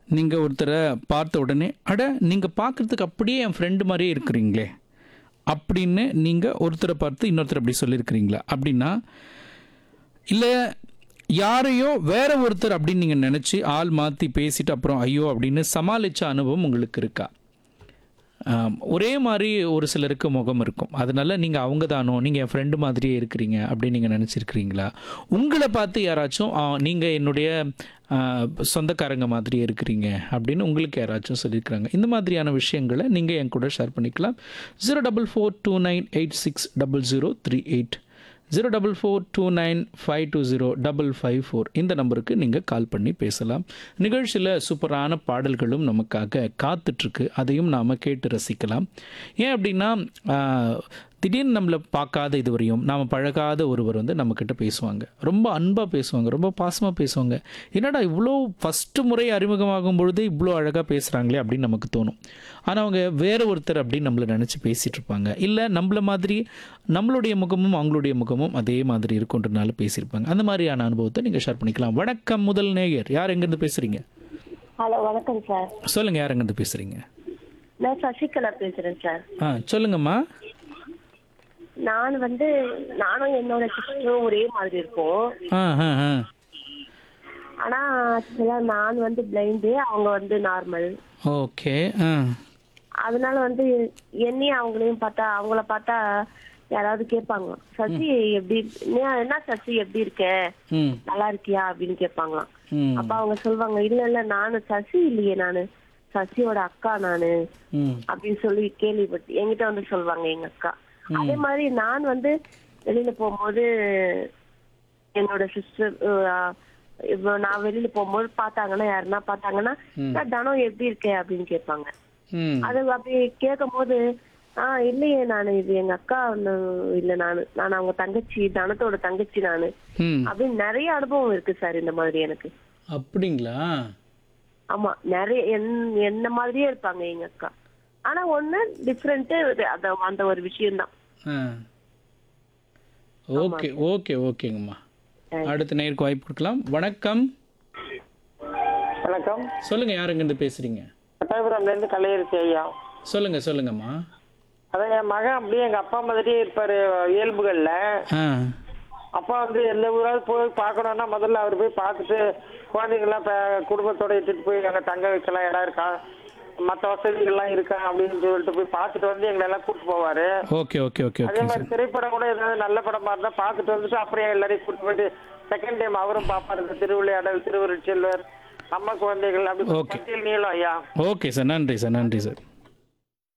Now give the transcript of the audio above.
நீங்கள் ஒருத்தரை பார்த்த உடனே அட நீங்கள் பார்க்குறதுக்கு அப்படியே என் ஃப்ரெண்டு மாதிரியே இருக்கிறீங்களே அப்படின்னு நீங்கள் ஒருத்தரை பார்த்து இன்னொருத்தர் அப்படி சொல்லியிருக்கிறீங்களா அப்படின்னா இல்லை யாரையோ வேற ஒருத்தர் அப்படின்னு நீங்கள் நினச்சி ஆள் மாற்றி பேசிட்டு அப்புறம் ஐயோ அப்படின்னு சமாளித்த அனுபவம் உங்களுக்கு இருக்கா ஆம், ஒரே மாதிரி ஒரு சிலருக்கு முகம் இருக்கும் அதனால நீங்கள் அவங்க தானோ நீங்கள் என் ஃப்ரெண்டு மாதிரியே இருக்கிறீங்க அப்படின்னு நீங்கள் நினச்சிருக்கிறீங்களா உங்களை பார்த்து யாராச்சும் நீங்கள் என்னுடைய ஆ, சொந்தக்காரங்க மாதிரியே இருக்கிறீங்க அப்படின்னு உங்களுக்கு யாராச்சும் சொல்லியிருக்கிறாங்க இந்த மாதிரியான விஷயங்களை நீங்கள் என் கூட ஷேர் பண்ணிக்கலாம் zero double four two nine eight six double zero three eight zero double four two nine five two zero double five four இந்த நம்பருக்கு நீங்கள் கால் பண்ணி பேசலாம் நிகழ்ச்சியில் சூப்பரான பாடல்களும் நமக்காக காத்துட்ருக்கு அதையும் நாம் கேட்டு ரசிக்கலாம் ஏன் அப்படின்னா ஆஹ், திடீர்னு நம்மளை பார்க்காத இதுவரையும் நாம் பழகாத ஒருவர் வந்து நம்மக்கிட்ட பேசுவாங்க ரொம்ப அன்பாக பேசுவாங்க ரொம்ப பாசமாக பேசுவாங்க என்னடா இவ்வளோ ஃபஸ்ட்டு முறை அறிமுகமாகும் பொழுதே இவ்வளோ அழகாக பேசுகிறாங்களே அப்படின்னு நமக்கு தோணும் ஆனால் அவங்க வேற ஒருத்தர் அப்படின்னு நம்மளை நினச்சி பேசிகிட்டு இருப்பாங்க இல்லை நம்மள மாதிரி நம்மளுடைய முகமும் அவங்களுடைய முகமும் அதே மாதிரி இருக்குன்றனால பேசியிருப்பாங்க அந்த மாதிரியான அனுபவத்தை நீங்கள் ஷேர் பண்ணிக்கலாம் வணக்கம் முதல் நேயர் யார் எங்கேருந்து பேசுகிறீங்க ஹலோ வணக்கம் சார் சொல்லுங்கள் யார் எங்கேருந்து பேசுகிறீங்க நான் சசிகலா பேசுறேன் சார் ஆ சொல்லுங்கம்மா நான் வந்து நானும் என்னோட சிஸ்டரும் ஒரே மாதிரி இருக்கோம் ஆ ஆ ஆ ஆனா ஆக்சுவலா நான் வந்து பிளைண்டு அவங்க வந்து நார்மல் ஓகே ஆ அதனால வந்து என்னையும் அவங்களையும் பார்த்தா அவங்கள பார்த்தா யாராவது கேட்பாங்க சசி எப்படி நீ என்ன சசி எப்படி இருக்க ம் நல்லா இருக்கியா அப்படின்னு கேட்பாங்களாம் ம் அப்ப அவங்க சொல்லுவாங்க இல்ல இல்ல நானு சசி இல்லையே நானு சசியோட அக்கா நானு ம் அப்படின்னு சொல்லி கேள்விப்பட்டு என்கிட்ட வந்து சொல்லுவாங்க எங்க அக்கா அதே மாதிரி நான் வந்து வெளியில போகும்போது என்னோட சிஸ்டர் இப்போ நான் வெளியில போகும்போது பார்த்தாங்கன்னா யாருன்னா பார்த்தாங்கன்னா "நான் தனம் எப்படி இருக்கே அப்படின்னு கேட்பாங்க ம் அது அப்படி கேட்கும் போது ஆஹ் இல்லையே நானு இது எங்க அக்கா ஒண்ணு இல்ல நானு நான் அவங்க தங்கச்சி தனத்தோட தங்கச்சி நானு ம் அப்படின்னு நிறைய அனுபவம் இருக்கு சார் இந்த மாதிரி எனக்கு அப்படிங்களா ஆமா நிறைய என்- என்ன மாதிரியே இருப்பாங்க எங்க அக்கா ஆனா ஒண்ணு டிஃப்ரெண்ட் அந்த அந்த ஒரு விஷயம்தான் ஆ ஓகே ஓகே ஓகேங்கம்மா அடுத்த நேருக்கு வாய்ப்பு கொடுக்கலாம் வணக்கம் வணக்கம் சொல்லுங்க யார் எங்கேருந்து பேசுறீங்க பட்டாபுரம்ல இருந்து கலையரசி ஐயா சொல்லுங்க சொல்லுங்கம்மா அதான் என் மகன் அப்படியே எங்க அப்பா மாதிரியே இருப்பாரு இயல்புகள்ல ஆ அப்பா வந்து எந்த ஊராவது போய் பார்க்கணும்னா முதல்ல அவர் போய் பார்த்துட்டு குழந்தைங்களாம் இப்போ குடும்பத்தோட இட்டுட்டு போய் அங்கே தங்க வைக்கலாம் இடம் இருக்கா மற்ற வசதிகள்லாம் இருக்கா அப்படின்னு சொல்லிட்டு போய் பார்த்துட்டு வந்து எங்களை எல்லாம் கூட்டிட்டு போவாரு ஓகே ஓகே ஓகே அதே ஓகே மாதிரி திரைப்படம் கூட ஏதாவது நல்ல படமா இருந்தா பார்த்துட்டு வந்துட்டு அப்புறம் எல்லாரையும் கூட்டிட்டு போயிட்டு செகண்ட் டைம் அவரும் பார்ப்பாரு இந்த திருவிளையாடல் திருவருட்செல்வர் அம்மா குழந்தைகள் அப்படி Okay. பட்டியல் நீளம் ஐயா ஓகே சார் நன்றி சார் நன்றி சார்